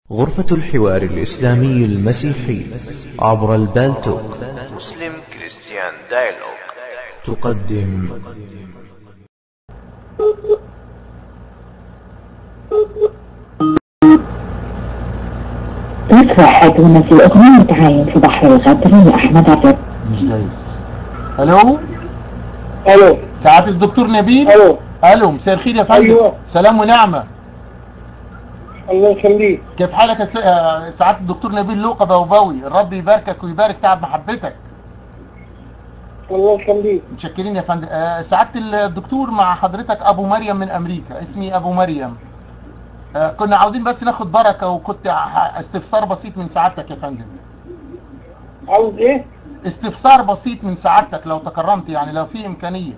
غرفة الحوار الإسلامي المسيحي عبر البالتوك مسلم كريستيان دايلوج تقدم يتوحدون في أغنية عاين في بحر الغدر لأحمد عبد مش دايس الو الو سعادة الدكتور نبيل الو الو مساء الخير يا فندم أيوة. سلام ونعمة الله يخليك كيف حالك يا س- آه، سعادة الدكتور نبيل لوقا بوبوي الرب يباركك ويبارك تعب محبتك الله يخليك متشكرين يا فندم آه، سعادة الدكتور مع حضرتك ابو مريم من امريكا اسمي ابو مريم آه، كنا عاوزين بس ناخد بركة وكنت ع- استفسار بسيط من سعادتك يا فندم عاوز ايه؟ استفسار بسيط من سعادتك لو تكرمت يعني لو في امكانية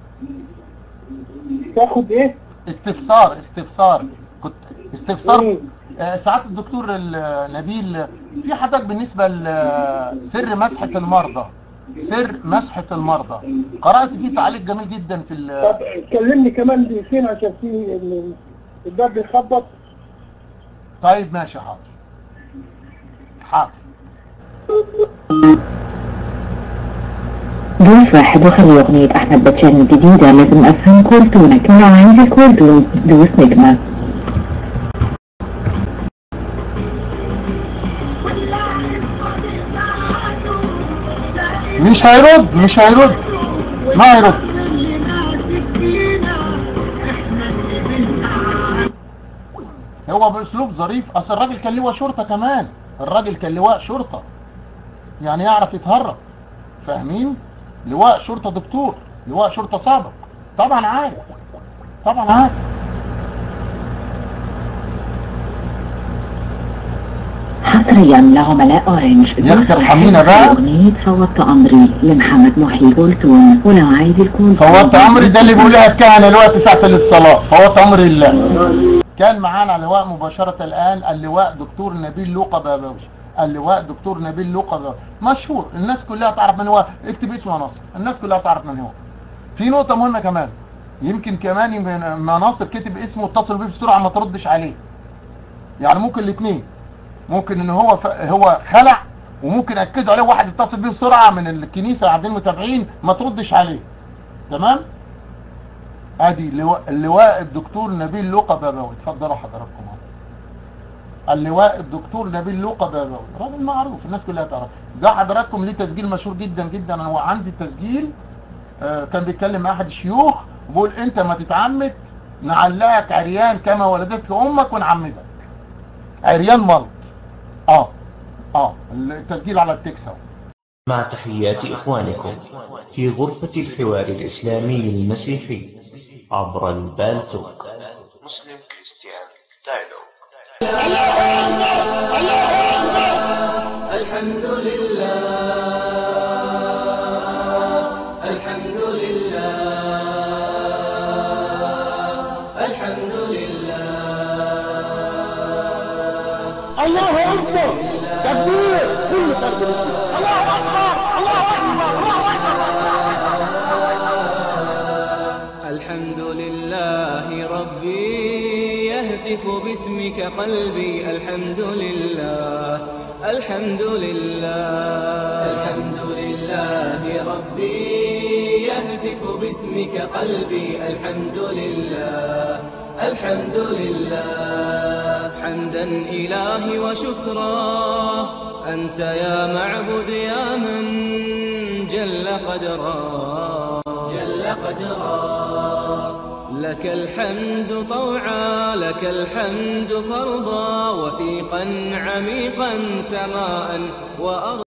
تاخد ايه؟ استفسار استفسار كنت استفسار مم. آه، سعادة الدكتور ال- نبيل في حضرتك بالنسبة لسر مسحة المرضى سر مسحة المرضى قرأت فيه تعليق جميل جدا في ال- طب كلمني كمان دقيقتين عشان في ال- الباب بيخبط طيب ماشي حاضر حاضر دوس واحد وخلي أغنية أحمد باتشان الجديدة لازم أفهم كورتونك لو عايز كورتون دوس نجمة مش هيرد مش هيرد ما هيرد هو باسلوب ظريف اصل الراجل كان لواء شرطه كمان الراجل كان لواء شرطه يعني يعرف يتهرب فاهمين لواء شرطه دكتور لواء شرطه سابق طبعا عارف طبعا عارف حصريا لعملاء أورنج يا أختي ارحمينا بقى. أغنية فوضت أمري لمحمد محي كورتون ولو عايز الكورتون فوضت امري ده اللي بيقولها الكهنه الوقت ساعه الاتصالات فوضت امر الله كان معانا اللواء مباشره الان اللواء دكتور نبيل لوقا بابوش اللواء دكتور نبيل لوقا بابوش مشهور الناس كلها تعرف من هو اكتب اسمه يا ناصر الناس كلها تعرف من هو في نقطه مهمه كمان يمكن كمان يمكن ما ناصر كتب اسمه اتصل بيه بسرعه ما تردش عليه يعني ممكن الاثنين ممكن ان هو ف... هو خلع وممكن اكدوا عليه واحد يتصل بيه بسرعه من الكنيسه قاعدين متابعين ما تردش عليه تمام ادي اللواء, اللواء الدكتور نبيل لوقا بابوي اتفضلوا حضراتكم اهو. اللواء الدكتور نبيل لوقا بابوي راجل معروف الناس كلها تعرف ده حضراتكم ليه تسجيل مشهور جدا جدا انا هو عندي تسجيل آه كان بيتكلم مع احد الشيوخ بيقول انت ما تتعمد نعلقك عريان كما ولدتك امك ونعمدك عريان ملط اه اه التسجيل على التكس اهو مع تحيات إخوانكم في غرفة الحوار الإسلامي المسيحي عبر البالتوك مسلم كريستيان دايلوج الحمد لله الحمد لله الحمد لله الله اكبر تكبير كل تكبير الله اكبر الله اكبر الله اكبر الحمد لله ربي يهتف باسمك قلبي الحمد لله الحمد لله الحمد لله ربي يهتف باسمك قلبي الحمد لله الحمد لله حمدا إلهي وشكرا أنت يا معبد يا من جل قدرا جل قدرا لك الحمد طوعا لك الحمد فرضا وثيقا عميقا سماء وأرضا